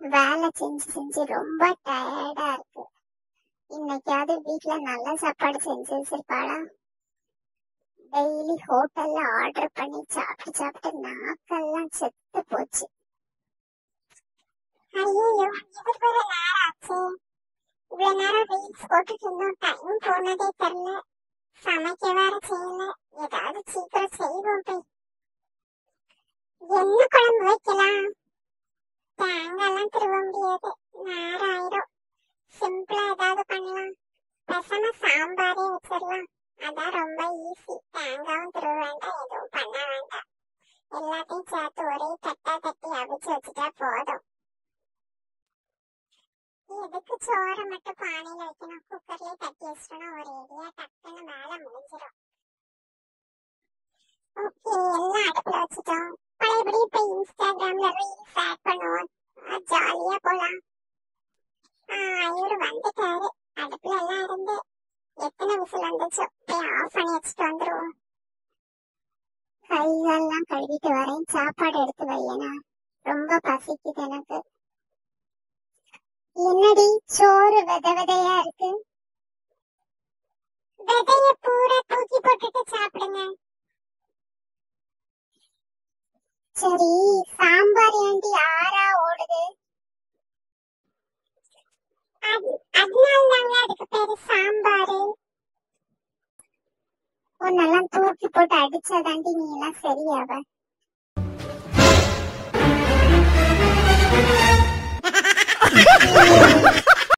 வேலை செஞ்சு செஞ்சு ரொம்ப டயர்டா இருக்கு இன்னைக்காவது வீட்ல நல்ல சாப்பாடு செஞ்சு வச்சிருப்பாளா டெய்லி ஹோட்டல்ல ஆர்டர் பண்ணி சாப்பிட்டு சாப்பிட்டு நாக்கெல்லாம் செத்து போச்சு ஐயோ இதுக்கு ஒரு நேரம் ஆச்சு இவ்வளவு நேரம் ரீல்ஸ் போட்டுட்டு இருந்தோம் டைம் போனதே தெரியல சமைக்க வேற செய்யல ஏதாவது சீக்கிரம் செய்வோம் போய் என்ன குழம்பு வைக்கலாம் தேங்காய்லாம் திருவ முடியாது நேரம் ஆயிரும் சிம்பிளா ஏதாவது பண்ணலாம் பேசாம சாம்பாரே வச்சிடலாம் அதான் ரொம்ப ஈஸி தேங்காயும் திருவ வேண்டாம் எதுவும் பண்ண வேண்டாம் எல்லாத்தையும் சேர்த்து ஒரே தட்டா தட்டி அவிச்சு வச்சுட்டா போதும் எதுக்கு சோறை மட்டும் பானையில வைக்கணும் குக்கர்லயே தட்டி வச்சிட்டோம்னா ஒரு ஏரியா டக்குன்னு வேலை முடிஞ்சிடும் ஓகே எல்லாம் அடுப்புல வச்சுட்டோம் பழையபடி இப்ப இன்ஸ்டாகிராம்ல ரீல்ஸ் ஆட் பண்ணுவோம் ஜாலியா போலாம் ஆஹ் இவரு வந்துட்டாரு அடுப்புல எல்லாம் இருந்து எத்தனை விசில் வந்துச்சோ போய் ஆஃப் பண்ணி வச்சுட்டு வந்துருவோம் கைகள்லாம் கழுவிட்டு வரேன் சாப்பாடு எடுத்து வையனா ரொம்ப பசிக்குது எனக்கு என்னடி சோறு வித விதையா இருக்கு விதைய பூரா தூக்கி போட்டுட்டு சாப்பிடுங்க சரி சாம்பார் ஏண்டி ஆறா ஓடுது அது- அதனால தாங்க அதுக்கு பேரு சாம்பாரு உன்னெல்லாம் தூக்கி போட்டு அடிச்சாதாண்டி நீ எல்லாம் சரியாவ